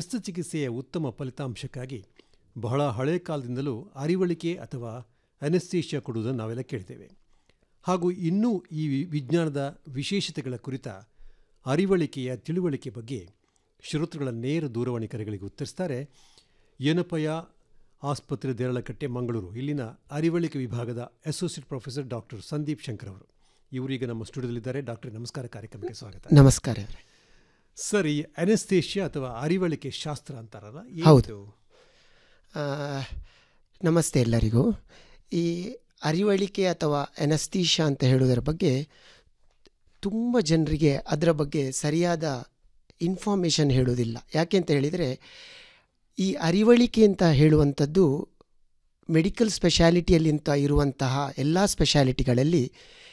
ಶಸ್ತ್ರಚಿಕಿತ್ಸೆಯ ಉತ್ತಮ ಫಲಿತಾಂಶಕ್ಕಾಗಿ ಬಹಳ ಹಳೆ ಕಾಲದಿಂದಲೂ ಅರಿವಳಿಕೆ ಅಥವಾ ಅನೆಸ್ಥೇಷಿಯಾ ಕೊಡುವುದನ್ನು ನಾವೆಲ್ಲ ಕೇಳ್ತೇವೆ ಹಾಗೂ ಇನ್ನೂ ಈ ವಿ- ವಿಜ್ಞಾನದ ವಿಶೇಷತೆಗಳ ಕುರಿತ ಅರಿವಳಿಕೆಯ ತಿಳುವಳಿಕೆ ಬಗ್ಗೆ ಶ್ರೋತೃಗಳ ನೇರ ದೂರವಾಣಿ ಕರೆಗಳಿಗೆ ಉತ್ತರಿಸ್ತಾರೆ ಏನಪ್ಪಯ್ಯ ಆಸ್ಪತ್ರೆ ದೇರಳಕಟ್ಟೆ ಮಂಗಳೂರು ಇಲ್ಲಿನ ಅರಿವಳಿಕೆ ವಿಭಾಗದ associate professor doctor Sandeep Shankar ಅವರು ಇವರು ಈಗ ನಮ್ಮ ಸ್ಟುಡಿಯೋದಲ್ಲಿದ್ದಾರೆ ಡಾಕ್ಟರ್ ನಮಸ್ಕಾರ ಕಾರ್ಯಕ್ರಮಕ್ಕೆ ಸ್ವಾಗತ ನಮಸ್ಕಾರ ಅವರೇ ಸರ್ ಈ ಅನೆಸ್ಥೇಷಿಯಾ ಅಥವಾ ಅರಿವಳಿಕೆ ಶಾಸ್ತ್ರ ಅಂತಾರಲ್ಲ ಹೌದು. ಏನಿದು? ಆ, ನಮಸ್ತೆ ಎಲ್ಲರಿಗೂ ಈ ಅರಿವಳಿಕೆ ಅಥವಾ ಎನಸ್ತೀಶ ಅಂತ ಹೇಳುವುದರ ಬಗ್ಗೆ ತುಂಬ ಜನರಿಗೆ ಅದರ ಬಗ್ಗೆ ಸರಿಯಾದ ಇನ್ಫಾರ್ಮೇಷನ್ ಹೇಳುವುದಿಲ್ಲ ಯಾಕೆ ಅಂತ ಹೇಳಿದರೆ ಈ ಅರಿವಳಿಕೆ ಅಂತ ಹೇಳುವಂಥದ್ದು ಮೆಡಿಕಲ್ ಸ್ಪೆಷಾಲಿಟಿಯಲ್ಲಿ ಅಂತ ಇರುವಂತಹ ಎಲ್ಲ ಸ್ಪೆಷಾಲಿಟಿಗಳಲ್ಲಿ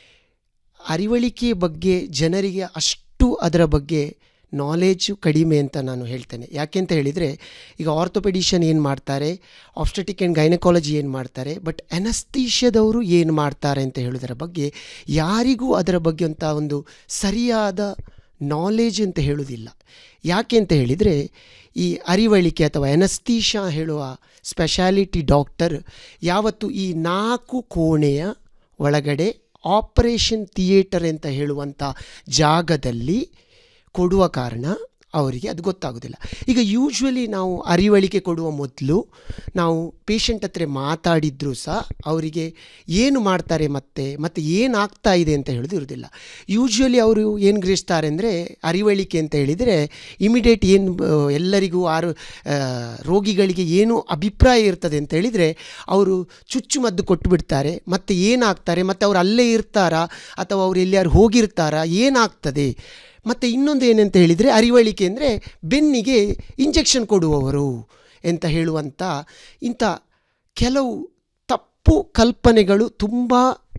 ಅರಿವಳಿಕೆ ಬಗ್ಗೆ ಜನರಿಗೆ ಅಷ್ಟು ಅದರ ಬಗ್ಗೆ ನಾಲೇಜು ಕಡಿಮೆ ಅಂತ ನಾನು ಹೇಳ್ತೇನೆ ಯಾಕೆ ಅಂತ ಹೇಳಿದರೆ ಈಗ ಆರ್ಥೋಪೆಡಿಷನ್ ಏನು ಮಾಡ್ತಾರೆ ಆಬ್ಸ್ಟೆಟಿಕ್ ಆ್ಯಂಡ್ ಗೈನಕಾಲಜಿ ಏನು ಮಾಡ್ತಾರೆ ಬಟ್ ಎನಸ್ತೀಷದವರು ಏನು ಮಾಡ್ತಾರೆ ಅಂತ ಹೇಳೋದರ ಬಗ್ಗೆ ಯಾರಿಗೂ ಅದರ ಬಗ್ಗೆ ಅಂತ ಒಂದು ಸರಿಯಾದ ನಾಲೇಜ್ ಅಂತ ಹೇಳೋದಿಲ್ಲ ಯಾಕೆ ಅಂತ ಹೇಳಿದರೆ ಈ ಅರಿವಳಿಕೆ ಅಥವಾ ಎನಸ್ತೀಶ ಹೇಳುವ ಸ್ಪೆಷಾಲಿಟಿ ಡಾಕ್ಟರ್ ಯಾವತ್ತು ಈ ನಾಲ್ಕು ಕೋಣೆಯ ಒಳಗಡೆ ಆಪರೇಷನ್ ಥಿಯೇಟರ್ ಅಂತ ಹೇಳುವಂಥ ಜಾಗದಲ್ಲಿ ಕೊಡುವ ಕಾರಣ ಅವರಿಗೆ ಅದು ಗೊತ್ತಾಗೋದಿಲ್ಲ ಈಗ ಯೂಶ್ವಲಿ ನಾವು ಅರಿವಳಿಕೆ ಕೊಡುವ ಮೊದಲು ನಾವು ಪೇಷಂಟ್ ಹತ್ರ ಮಾತಾಡಿದರೂ ಸಹ ಅವರಿಗೆ ಏನು ಮಾಡ್ತಾರೆ ಮತ್ತೆ ಮತ್ತು ಏನಾಗ್ತಾ ಇದೆ ಅಂತ ಹೇಳೋದು ಇರೋದಿಲ್ಲ ಯೂಶ್ವಲಿ ಅವರು ಏನು ಗ್ರಹಿಸ್ತಾರೆ ಅಂದರೆ ಅರಿವಳಿಕೆ ಅಂತ ಹೇಳಿದರೆ ಇಮಿಡಿಯೇಟ್ ಏನು ಎಲ್ಲರಿಗೂ ಆರು ಆ, ರೋಗಿಗಳಿಗೆ ಏನು ಅಭಿಪ್ರಾಯ ಇರ್ತದೆ ಅಂತ ಹೇಳಿದರೆ ಅವರು ಚುಚ್ಚುಮದ್ದು ಕೊಟ್ಟು ಬಿಡ್ತಾರೆ ಮತ್ತು ಏನಾಗ್ತಾರೆ ಮತ್ತು ಅವ್ರು ಅಲ್ಲೇ ಇರ್ತಾರಾ ಅಥವಾ ಅವ್ರು ಎಲ್ಲಿಯಾರು ಹೋಗಿರ್ತಾರಾ ಏನಾಗ್ತದೆ ಮತ್ತು ಇನ್ನೊಂದು ಏನಂತ ಹೇಳಿದರೆ ಅರಿವಳಿಕೆ ಅಂದರೆ ಬೆನ್ನಿಗೆ ಇಂಜೆಕ್ಷನ್ ಕೊಡುವವರು ಅಂತ ಹೇಳುವಂಥ ಇಂಥ ಕೆಲವು ತಪ್ಪು ಕಲ್ಪನೆಗಳು ತುಂಬ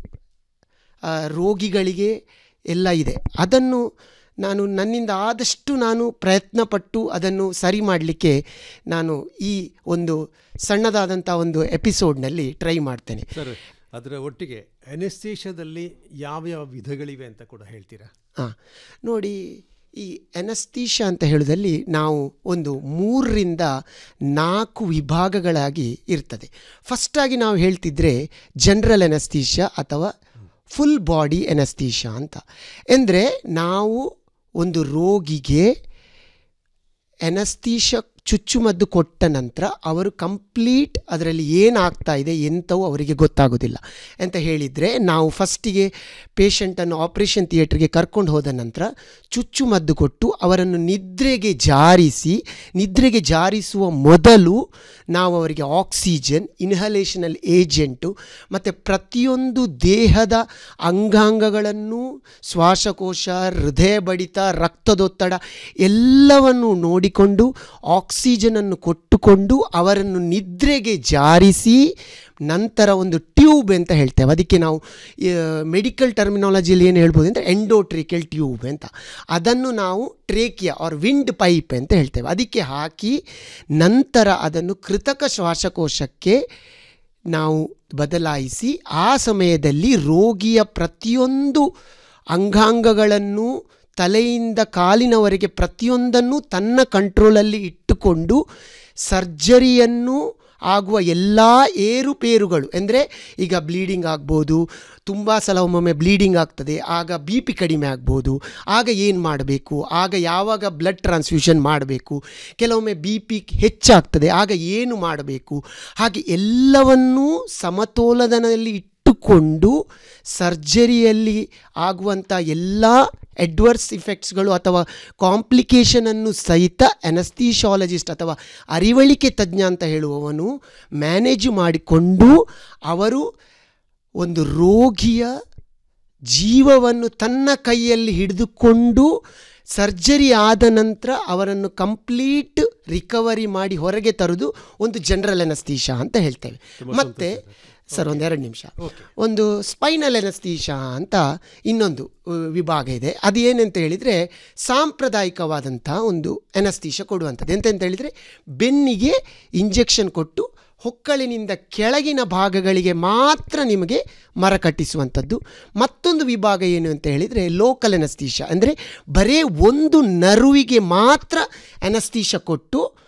ಆ, ರೋಗಿಗಳಿಗೆ ಎಲ್ಲ ಇದೆ ಅದನ್ನು ನಾನು ನನ್ನಿಂದ ಆದಷ್ಟು ನಾನು ಪ್ರಯತ್ನಪಟ್ಟು ಅದನ್ನು ಸರಿ ಮಾಡಲಿಕ್ಕೆ ನಾನು ಈ ಒಂದು ಸಣ್ಣದಾದಂಥ ಒಂದು ಎಪಿಸೋಡ್ನಲ್ಲಿ ಟ್ರೈ ಮಾಡ್ತೇನೆ ಸರ್ ಅದರ ಒಟ್ಟಿಗೆ ಅನೆಸ್ಥೇಷದಲ್ಲಿ ಯಾವ ಯಾವ ವಿಧಗಳಿವೆ ಅಂತ ಕೂಡ ಹೇಳ್ತೀರಾ ಹಾಂ ನೋಡಿ ಈ ಎನಸ್ತೀಶ ಅಂತ ಹೇಳೋದಲ್ಲಿ ನಾವು ಒಂದು ಮೂರರಿಂದ ನಾಲ್ಕು ವಿಭಾಗಗಳಾಗಿ ಇರ್ತದೆ ಫಸ್ಟಾಗಿ ನಾವು ಹೇಳ್ತಿದ್ರೆ ಜನರಲ್ ಎನಸ್ತೀಶ ಅಥವಾ ಫುಲ್ ಬಾಡಿ ಎನಸ್ತೀಶ ಅಂತ ಅಂದರೆ ನಾವು ಒಂದು ರೋಗಿಗೆ ಎನಸ್ತೀಶ ಚುಚ್ಚುಮದ್ದು ಕೊಟ್ಟ ನಂತರ ಅವರು ಕಂಪ್ಲೀಟ್ ಅದರಲ್ಲಿ ಏನಾಗ್ತಾ ಇದೆ ಎಂಥವು ಅವರಿಗೆ ಗೊತ್ತಾಗೋದಿಲ್ಲ ಅಂತ ಹೇಳಿದರೆ ನಾವು ಫಸ್ಟಿಗೆ ಪೇಷಂಟನ್ನು ಆಪರೇಷನ್ ಥಿಯೇಟ್ರಿಗೆ ಕರ್ಕೊಂಡು ಹೋದ ನಂತರ ಚುಚ್ಚುಮದ್ದು ಕೊಟ್ಟು ಅವರನ್ನು ನಿದ್ರೆಗೆ ಜಾರಿಸಿ ನಿದ್ರೆಗೆ ಜಾರಿಸುವ ಮೊದಲು ನಾವು ಅವರಿಗೆ ಆಕ್ಸಿಜನ್ ಇನ್ಹಲೇಷನಲ್ ಏಜೆಂಟು ಮತ್ತು ಪ್ರತಿಯೊಂದು ದೇಹದ ಅಂಗಾಂಗಗಳನ್ನು ಶ್ವಾಸಕೋಶ ಹೃದಯ ಬಡಿತ ರಕ್ತದೊತ್ತಡ ಎಲ್ಲವನ್ನು ನೋಡಿಕೊಂಡು ಆಕ್ಸಿಜನನ್ನು ಕೊಟ್ಟುಕೊಂಡು ಅವರನ್ನು ನಿದ್ರೆಗೆ ಜಾರಿಸಿ ನಂತರ ಒಂದು ಟ್ಯೂಬ್ ಅಂತ ಹೇಳ್ತೇವೆ ಅದಕ್ಕೆ ನಾವು ಮೆಡಿಕಲ್ ಟರ್ಮಿನಾಲಜಿಯಲ್ಲಿ ಏನು ಹೇಳ್ಬೋದು ಅಂದರೆ ಎಂಡೋಟ್ರಿಕಲ್ ಟ್ಯೂಬ್ ಅಂತ ಅದನ್ನು ನಾವು ಟ್ರೇಕಿಯಾ ಆರ್ ವಿಂಡ್ ಪೈಪ್ ಅಂತ ಹೇಳ್ತೇವೆ ಅದಕ್ಕೆ ಹಾಕಿ ನಂತರ ಅದನ್ನು ಕೃತಕ ಶ್ವಾಸಕೋಶಕ್ಕೆ ನಾವು ಬದಲಾಯಿಸಿ ಆ ಸಮಯದಲ್ಲಿ ರೋಗಿಯ ಪ್ರತಿಯೊಂದು ಅಂಗಾಂಗಗಳನ್ನು ತಲೆಯಿಂದ ಕಾಲಿನವರೆಗೆ ಪ್ರತಿಯೊಂದನ್ನು ತನ್ನ ಕಂಟ್ರೋಲಲ್ಲಿ ಇಟ್ಟುಕೊಂಡು ಸರ್ಜರಿಯನ್ನು ಆಗುವ ಎಲ್ಲ ಏರುಪೇರುಗಳು ಅಂದರೆ ಈಗ ಬ್ಲೀಡಿಂಗ್ ಆಗ್ಬೋದು ತುಂಬ ಸಲ ಒಮ್ಮೊಮ್ಮೆ ಬ್ಲೀಡಿಂಗ್ ಆಗ್ತದೆ ಆಗ ಬಿ ಪಿ ಕಡಿಮೆ ಆಗ್ಬೋದು ಆಗ ಏನು ಮಾಡಬೇಕು ಆಗ ಯಾವಾಗ ಬ್ಲಡ್ ಟ್ರಾನ್ಸ್ಫ್ಯೂಷನ್ ಮಾಡಬೇಕು ಕೆಲವೊಮ್ಮೆ ಬಿ ಪಿ ಹೆಚ್ಚಾಗ್ತದೆ ಆಗ ಏನು ಮಾಡಬೇಕು ಹಾಗೆ ಎಲ್ಲವನ್ನೂ ಸಮತೋಲನದಲ್ಲಿ ಇಟ್ಟುಕೊಂಡು ಸರ್ಜರಿಯಲ್ಲಿ ಆಗುವಂಥ ಎಲ್ಲ ಎಡ್ವರ್ಸ್ ಇಫೆಕ್ಟ್ಸ್ಗಳು ಅಥವಾ ಕಾಂಪ್ಲಿಕೇಶನನ್ನು ಸಹಿತ ಎನಸ್ತೀಶಾಲಜಿಸ್ಟ್ ಅಥವಾ ಅರಿವಳಿಕೆ ತಜ್ಞ ಅಂತ ಹೇಳುವವನು ಮ್ಯಾನೇಜ್ ಮಾಡಿಕೊಂಡು ಅವರು ಒಂದು ರೋಗಿಯ ಜೀವವನ್ನು ತನ್ನ ಕೈಯಲ್ಲಿ ಹಿಡಿದುಕೊಂಡು ಸರ್ಜರಿ ಆದ ನಂತರ ಅವರನ್ನು ಕಂಪ್ಲೀಟ್ ರಿಕವರಿ ಮಾಡಿ ಹೊರಗೆ ತರುವುದು ಒಂದು ಜನರಲ್ ಎನಸ್ತೀಶ ಅಂತ ಹೇಳ್ತೇವೆ ಮತ್ತು ಸರ್ ಒಂದೆರಡು ನಿಮಿಷ ಒಂದು ಸ್ಪೈನಲ್ ಎನಸ್ತೀಶ ಅಂತ ಇನ್ನೊಂದು ಅ, ವಿಭಾಗ ಇದೆ ಅದು ಏನಂತ ಹೇಳಿದರೆ ಸಾಂಪ್ರದಾಯಿಕವಾದಂಥ ಒಂದು ಎನಸ್ತೀಶ ಕೊಡುವಂಥದ್ದು ಎಂತ ಹೇಳಿದರೆ ಬೆನ್ನಿಗೆ ಇಂಜೆಕ್ಷನ್ ಕೊಟ್ಟು ಹೊಕ್ಕಳಿನಿಂದ ಕೆಳಗಿನ ಭಾಗಗಳಿಗೆ ಮಾತ್ರ ನಿಮಗೆ ಮರ ಕಟ್ಟಿಸುವಂಥದ್ದು ಮತ್ತೊಂದು ವಿಭಾಗ ಏನು ಅಂತ ಹೇಳಿದರೆ ಲೋಕಲ್ ಎನಸ್ತೀಶ ಅಂದರೆ ಬರೇ ಒಂದು ನರುವಿಗೆ ಮಾತ್ರ ಎನಸ್ತೀಶ ಕೊಟ್ಟು